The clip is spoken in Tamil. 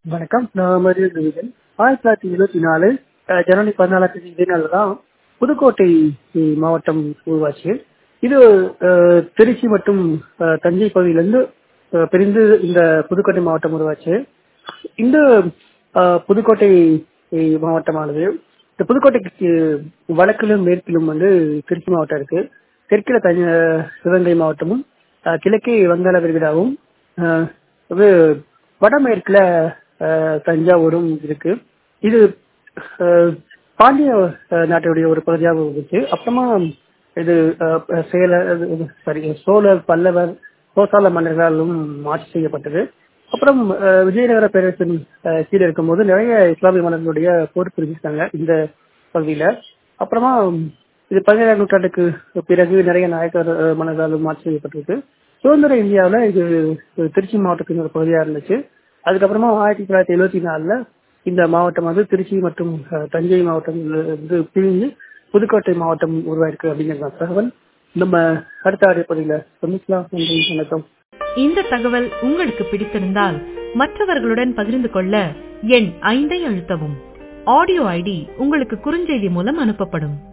வணக்கம் நான் மரிய தேவிகன் ஆயிரத்தி தொள்ளாயிரத்தி எழுபத்தி நாலு அஹ், ஜனவரி பதினாலாம் தேதி இதே நாள் தான் புதுக்கோட்டை அஹ், மாவட்டம் உருவாச்சு இது அஹ், திருச்சி மற்றும் அஹ், தஞ்சை பகுதியிலிருந்து அஹ், பிரிந்து இந்த புதுக்கோட்டை மாவட்டம் உருவாச்சு இந்த அஹ், புதுக்கோட்டை அஹ், மாவட்டமானது இந்த புதுக்கோட்டைக்கு வடக்கிலும் மேற்கிலும் வந்து திருச்சி மாவட்டம் இருக்கு தெற்கில தஞ்ச சிவகங்கை மாவட்டமும் அஹ், கிழக்கே வங்காள விரிகுடாவும் அஹ், இது வடமேற்குல அஹ், தஞ்சாவூரும் இருக்கு இது அஹ், பாண்டிய அஹ், நாட்டுடைய ஒரு பகுதியாக இருந்துச்சு அப்புறமா இது அஹ், சேல சாரி சோழர் பல்லவர் கோசால மன்னர்களாலும் ஆட்சி செய்யப்பட்டது அப்புறம் அஹ், விஜயநகர பேரரசின் அஹ், கீழே இருக்கும்போது நிறைய இஸ்லாமிய மன்னர்களுடைய போர் புரிஞ்சிட்டாங்க இந்த பகுதியில அப்புறமா இது பதினேழாம் நூற்றாண்டுக்கு பிறகு நிறைய நாயக்கர் அஹ், மன்னர்களாலும் ஆட்சி செய்யப்பட்டிருக்கு சுதந்திர இந்தியாவில் இது திருச்சி மாவட்டத்தின் ஒரு பகுதியாக இருந்துச்சு அதுக்கப்புறமா ஆயிரத்தி தொள்ளாயிரத்தி எழுபத்தி நாலுல இந்த மாவட்டம் வந்து திருச்சி மற்றும் அஹ், தஞ்சை மாவட்டம் வந்து பிரிஞ்சு புதுக்கோட்டை மாவட்டம் உருவாயிருக்கு அப்படிங்கிற தகவல் நம்ம அடுத்த ஆடியோ பதிவில் சந்திக்கலாம் நன்றி வணக்கம் இந்த தகவல் உங்களுக்கு பிடித்திருந்தால் மற்றவர்களுடன் பகிர்ந்து கொள்ள எண் ஐந்தை அழுத்தவும் ஆடியோ ஐடி உங்களுக்கு குறுஞ்செய்தி மூலம் அனுப்பப்படும்